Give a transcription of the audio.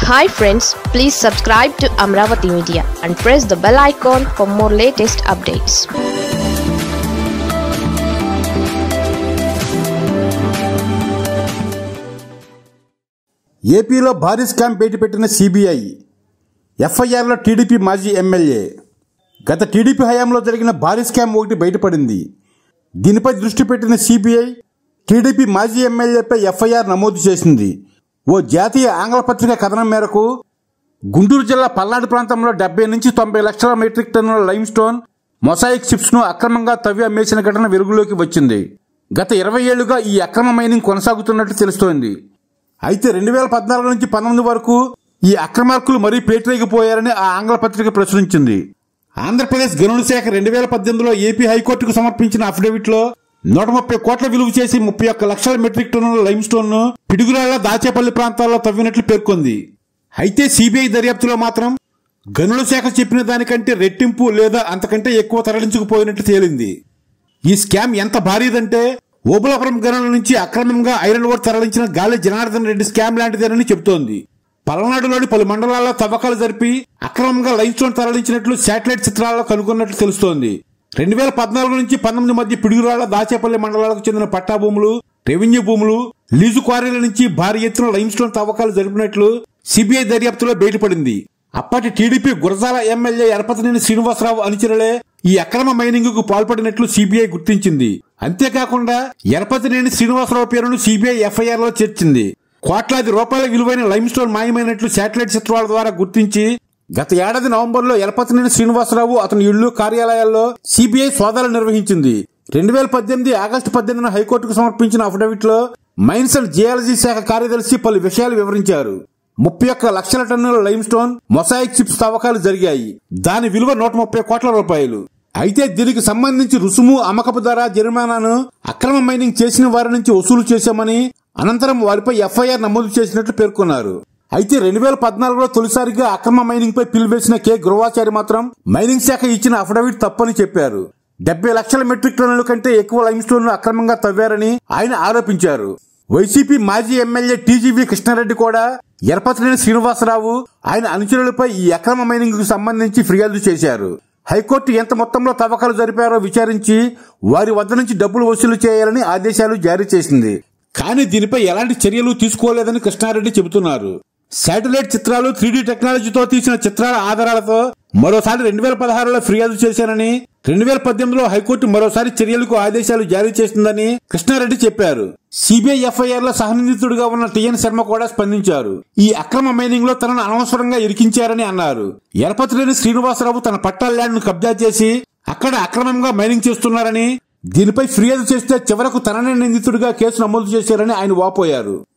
hi friends please subscribe to Amaravati media and press the bell icon for more latest updates ఏపీలో భారీ scam బయటపెట్టిన CBI ఎఫ్ఐఆర్లో TDP మాజీ MLA గత TDP హయాంలో జరిగిన భారీ స్కామ్ ఒకటి బయటపడింది దీనిపై దృష్టి పెట్టిన సిబిఐ టీడీపీ మాజీ ఎమ్మెల్యేపై ఎఫ్ఐఆర్ నమోదు చేసింది ఓ జాతీయ ఆంగ్ల పత్రిక కథనం మేరకు గుంటూరు జిల్లా పల్నాడు ప్రాంతంలో డెబ్బై నుంచి తొంభై లక్షల మెట్రిక్ టన్నుల లైమ్ స్టోన్ మొసాయిక్ చిప్స్ ను అక్రమంగా తవ్వి అమ్మేసిన ఘటన వెలుగులోకి వచ్చింది గత ఇరవై ఏళ్లుగా ఈ అక్రమ మైనింగ్ కొనసాగుతున్నట్టు తెలుస్తోంది అయితే రెండు వేల పద్నాలుగు నుంచి పంతొమ్మిది వరకు ఈ అక్రమార్కులు మరీ పేటరేగిపోయారని ఆ ఆంగ్ల పత్రిక ప్రచురించింది ఆంధ్రప్రదేశ్ గనుల శాఖ రెండు వేల పద్దెనిమిదిలో ఏపీ హైకోర్టుకు సమర్పించిన అఫిడవిట్లో నూట ముప్పై కోట్ల విలువ చేసి ముప్పై ఒక్క లక్షల మెట్రిక్ టన్నుల లైమ్ స్టోన్ ను పిడుగురాళ్ల దాచేపల్లి ప్రాంతాల్లో తవ్వినట్లు పేర్కొంది అయితే సిబిఐ దర్యాప్తులో మాత్రం గనుల శాఖ చెప్పిన దానికంటే రెట్టింపు లేదా అంతకంటే ఎక్కువ తరలించుకుపోయినట్లు తేలింది ఈ స్కామ్ ఎంత భారీదంటే ఓబులాపురం గనుల నుంచి అక్రమంగా ఐరన్ ఓర్ తరలించిన గాలి జనార్దన్ రెడ్డి స్కామ్ లాంటిదేనని చెబుతోంది పల్నాడులోని పలు మండలాల్లో తవ్వకాలు జరిపి అక్రమంగా లైమ్ స్టోన్ తరలించినట్లు శాటిలైట్ చిత్రాల్లో కనుగొన్నట్లు తెలుస్తోంది రెండు వేల పద్నాలుగు నుంచి పంతొమ్మిది మధ్య పిడుగురాళ్ల దాచేపల్లి మండలాలకు చెందిన పట్టా భూములు రెవెన్యూ భూములు లీజు క్వారీల నుంచి భారీ ఎత్తున లైమ్ స్టోన్ తవ్వకాలు జరిపినట్లు సిబిఐ దర్యాప్తులో బయటపడింది అప్పటి టీడీపీ గురజాల ఎమ్మెల్యే ఎరపతినేని శ్రీనివాసరావు అనుచరులే ఈ అక్రమ మైనింగ్ కు పాల్పడినట్లు సిబిఐ గుర్తించింది అంతేకాకుండా ఎరపతినేని శ్రీనివాసరావు పేరును సిబిఐ ఎఫ్ఐఆర్ లో చేర్చింది కోట్లాది రూపాయల విలువైన లైమ్ స్టోన్ మాయమైనట్లు శాటిలైట్ చిత్రాల ద్వారా గుర్తించి గత ఏడాది నవంబర్లో ఎలపతినేని శ్రీనివాసరావు అతని ఇళ్లు కార్యాలయాల్లో సిబిఐ సోదాలు నిర్వహించింది రెండు వేల పద్దెనిమిది ఆగస్టు పద్దెనిమిదిన హైకోర్టుకు సమర్పించిన అఫిడవిట్ లో మైన్స్ అండ్ జియాలజీ శాఖ కార్యదర్శి పలు విషయాలు వివరించారు ముప్పై ఒక్క లక్షల టన్నుల లైమ్ స్టోన్ మొసాయిక్ చిప్స్ తవ్వకాలు జరిగాయి దాని విలువ నూట ముప్పై కోట్ల రూపాయలు అయితే దీనికి సంబంధించి రుసుము అమ్మకపు ధర జరిమానాను అక్రమ మైనింగ్ చేసిన వారి నుంచి వసూలు చేశామని అనంతరం వారిపై ఎఫ్ఐఆర్ నమోదు చేసినట్లు పేర్కొన్నారు అయితే రెండు వేల పద్నాలుగులో తొలిసారిగా అక్రమ మైనింగ్ పై పిలువేసిన కె గురువాచారి మాత్రం మైనింగ్ శాఖ ఇచ్చిన అఫిడవిట్ తప్పని చెప్పారు డెబ్బై లక్షల మెట్రిక్ టన్నుల కంటే ఎక్కువ లైమ్ స్టోన్ అక్రమంగా తవ్వారని ఆయన ఆరోపించారు వైసీపీ మాజీ ఎమ్మెల్యే టీజీవీ కృష్ణారెడ్డి కూడా ఎరపతినేని శ్రీనివాసరావు ఆయన అనుచరులపై ఈ అక్రమ మైనింగ్ కు సంబంధించి ఫిర్యాదు చేశారు హైకోర్టు ఎంత మొత్తంలో తవ్వకాలు జరిపారో విచారించి వారి వద్ద నుంచి డబ్బులు వసూలు చేయాలని ఆదేశాలు జారీ చేసింది కానీ దీనిపై ఎలాంటి చర్యలు తీసుకోలేదని కృష్ణారెడ్డి చెబుతున్నారు శాటిలైట్ చిత్రాలు త్రీడీ టెక్నాలజీతో తీసిన చిత్రాల ఆధారాలతో మరోసారి రెండు వేల పదహారులో ఫిర్యాదు చేశానని రెండు వేల పద్దెనిమిదిలో హైకోర్టు మరోసారి చర్యలకు ఆదేశాలు జారీ చేసిందని కృష్ణారెడ్డి చెప్పారు సిబిఐ ఎఫ్ఐఆర్ లో సహనిందితుడిగా ఉన్న టిఎన్ శర్మ కూడా స్పందించారు ఈ అక్రమ మైనింగ్ లో తనను అనవసరంగా ఇరికించారని అన్నారు ఎరపతిలేని శ్రీనివాసరావు తన పట్టాల ల్యాండ్ ను కబ్జా చేసి అక్కడ అక్రమంగా మైనింగ్ చేస్తున్నారని దీనిపై ఫిర్యాదు చేస్తే చివరకు తననే నిందితుడిగా కేసు నమోదు చేశారని ఆయన వాపోయారు